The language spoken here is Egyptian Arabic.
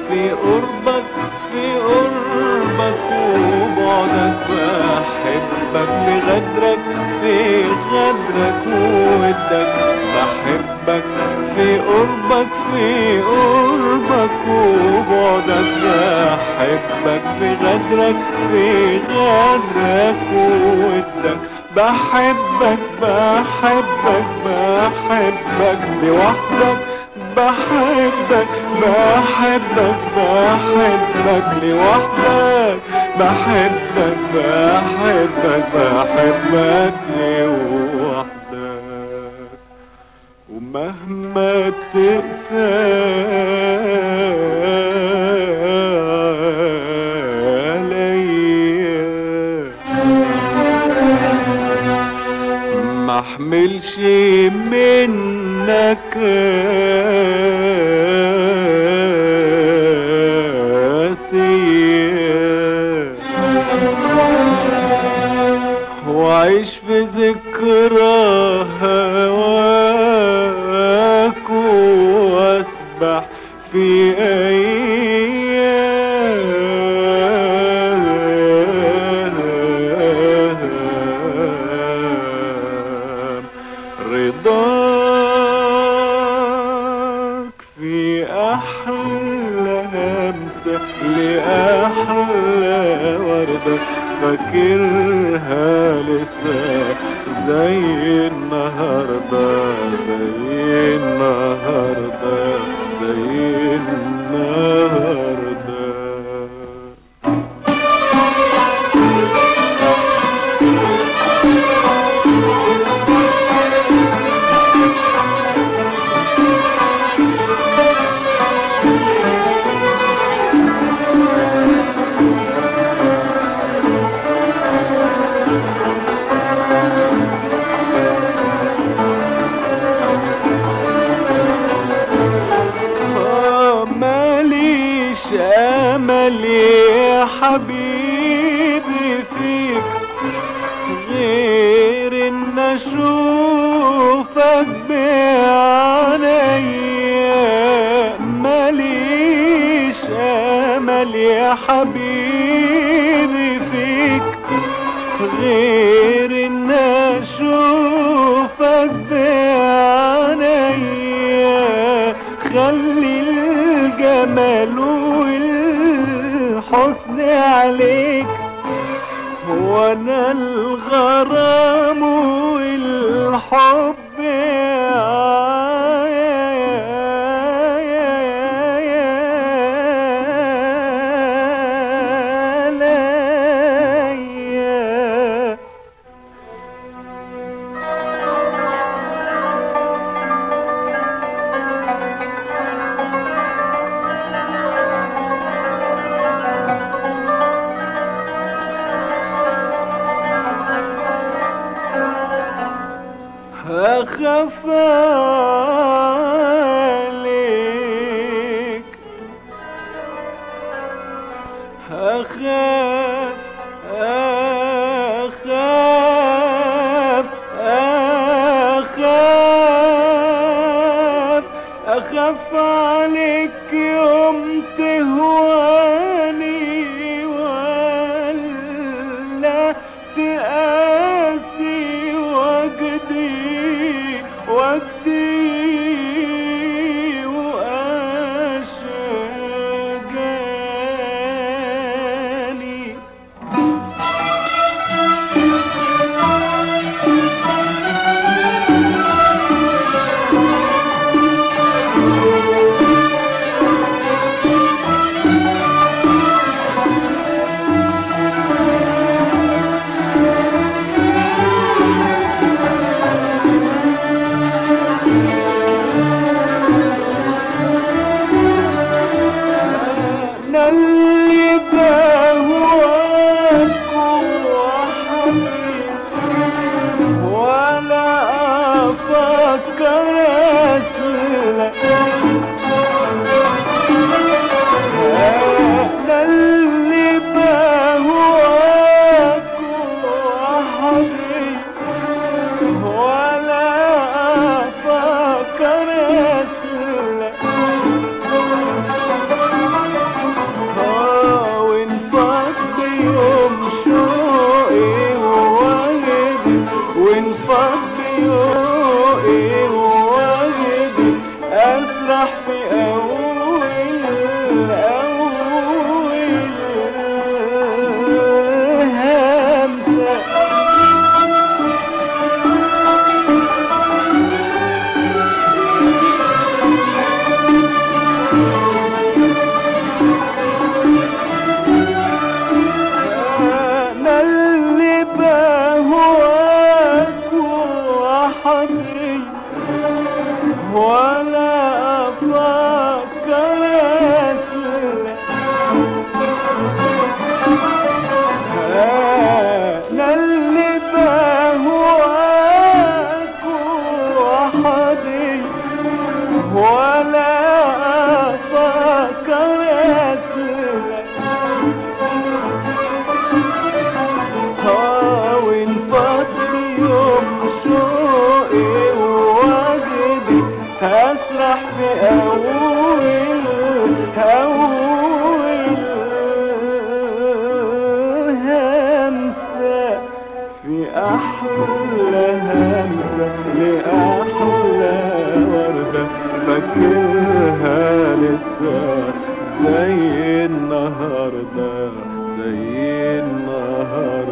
في قربك في قربك وبعدك بحبك في غدرك في غدرك وودك بحبك في قربك في قربك وبعدك بحبك في غدرك في غدرك وودك بحبك بحبك بحبك لوحدك بحبك بحبك بحبك لوحدك بحبك بحبك بحبك لوحدك ومهما تقسى عليا ما احملش منك قاسية وعيش في ذكرى هواك واسبح في أيام رضاك في أحلى همسة لأحلى وردة فاكرها لسه زي النهاردة زي النهاردة زي النهاردة آه، ماليش امل يا حبيبي فيك غير ان اشوفك بعينيا ماليش امل يا حبيبي فيك غير ان اشوفك بعينيا خلي الجمال والحسن عليك وانا الغرام والحب عليا أخاف عليك أخاف أخاف أخاف أخاف عليك يوم تهواني ولا تقاسي وجدي وجدي وأشجاني أنا اللي بهواك وحبيب ولا أفكر أسلك أنا اللي بهواك وحبيب ولا أفكر أسلك لأحلى همسة لأحلى وردة فاكرها لسه زي النهاردة زي النهاردة